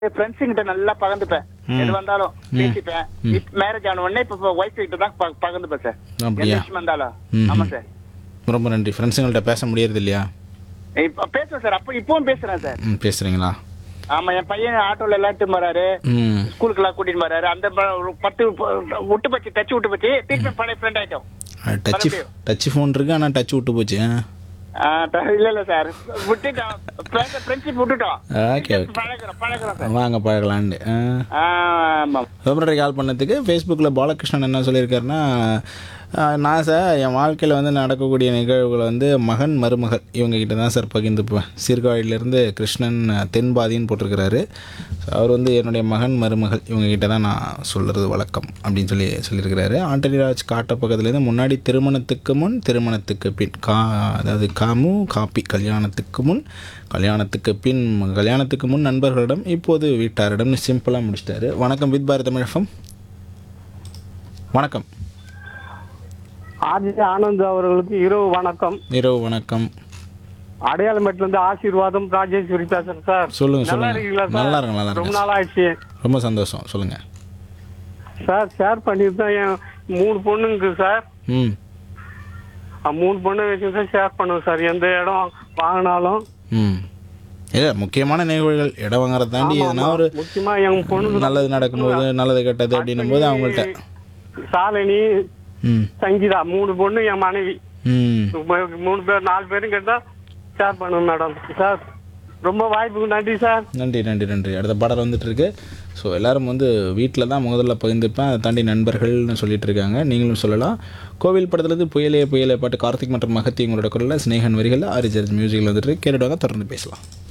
ஃப்ரெண்ட்ஸுங்கிட்ட நல்லா பகிர்ந்துப்பேன் எது வந்தாலும் பேசிப்பேன் மேரேஜ் ஆன உடனே இப்ப ஒய்ஃப் கிட்ட தான் ப- பகிர்ந்துப்பேன் சார் எந்த அப்படியா விஷயம் வந்தாலும் ம். ஆமா சார் ரொம்ப நன்றி ஃப்ரெண்ட்ஸுங்கள்ட்ட பேச முடியறது இல்லையா இப்ப பேசுவேன் சார் அப்போ இப்பவும் பேசுறேன் சார் ம் பேசுகிறீங்களா ஆமா என் பையன் ஆட்டோல எல்லாத்தையும் வராரு ம் ஸ்கூலுக்கு எல்லாம் கூட்டிட்டு வராரு அந்த ப- ஒரு பத்து ப- விட்டு போச்சு டச் விட்டு போச்சு திருப்பி பழைய ஃப்ரெண்ட் ஆயிட்டோம் டச்சு மறுபடியும். டச்சு ஃபோன் இருக்கு ஆனால் டச் விட்டு போச்சு ஆ, த- இல்ல இல்ல சார் விட்டுட்டோம் ஃப்ரெண்ட்ஷிப் விட்டுட்டோம் ஓகே ஓகே பழகிறோம் பழகிறோம் சார் வாங்க பழகலான்ட்டு ஆ ஆமா ஃபெப்ரவரி கால் பண்ணதுக்கு ஃபேஸ்புக்கில் பாலகிருஷ்ணன் என்ன சொல்லியிருக்காருன்னா ஆஹ், நான் சார் என் வாழ்க்கையில் வந்து நடக்கக்கூடிய நிகழ்வுகளை வந்து மகன் மருமகள் இவங்க கிட்ட தான் சார் பகிர்ந்துப்பேன் சீர்காழியிலேருந்து கிருஷ்ணன் அஹ், தென்பாதின்னு போட்டிருக்கிறாரு So, அவர் வந்து என்னுடைய மகன் மருமகள் இவங்க கிட்ட தான் நான் சொல்கிறது வழக்கம் அப்படின்னு சொல்லி சொல்லியிருக்கிறாரு ஆண்டனிராஜ் காட்ட பக்கத்துலேருந்து முன்னாடி திருமணத்துக்கு முன் திருமணத்துக்கு பின் கா அதாவது காமு காப்பி கல்யாணத்துக்கு முன் கல்யாணத்துக்கு பின் கல்யாணத்துக்கு முன் நண்பர்களிடம் இப்போது வீட்டாரிடம்னு சிம்பிளாக முடிச்சிட்டாரு வணக்கம் வித் பாரத் தமிழகம் வணக்கம் ஆர்ஜி ஆனந்த் அவர்களுக்கு இரவு வணக்கம் இரவு வணக்கம் அடையாளமேட்ல இருந்து ஆசீர்வாதம் ராஜேஸ்வரி பேசுறேன் சார் சொல்லுங்க நல்லா சொல்லுங்க இருக்கீங்களா நல்லா சார் இருக்கு நல்லா ரொம்ப இருக்கு நாள் ஆயிடுச்சு ரொம்ப சந்தோஷம் சொல்லுங்க சார் ஷேர் பண்ணியிருந்தேன் என் மூணு பொண்ணுங்க சார் ம் அஹ் மூணு பொண்ணு வச்சு தான் ஷேர் பண்ணுவேன் சார் எந்த இடம் வாங்கினாலும் ம் இல்லை முக்கியமான நிகழ்வுகள் இடம் வாங்குறத தாண்டி எதனா ஒரு முக்கியமா எங்க பொண்ணு நல்லது நடக்கும்போது நல்லது கெட்டது அப்படின்னும் போது அவங்கள்ட்ட சாலினி ம் சங்கீதா மூணு பொண்ணு என் மனைவி ம் மூ- மூணு பேர் நாலு பேரும் கேட்டா ஷேர் பண்ணுவேன் மேடம் சார் ரொம்ப வாய்ப்புக்கு நன்றி சார் நன்றி நன்றி நன்றி அடுத்த பாடல் வந்துட்டு இருக்கு ஸோ எல்லாரும் வந்து வீட்டில் தான் முதல்ல பகிர்ந்துப்பேன் அதை தாண்டி நண்பர்கள்னு சொல்லிட்டு இருக்காங்க நீங்களும் சொல்லலாம் கோவில் படத்துலேருந்து புயலே புயலே பாட்டு கார்த்திக் மற்றும் மகத்தி உங்களோட குரலில் ஸ்னேகன் வரிகளில் ஆரிஜர்ஜ் மியூசிக்கில் வந்துட்டு கேட்டுடுவாங்க தொடர்ந்து பேசலாம்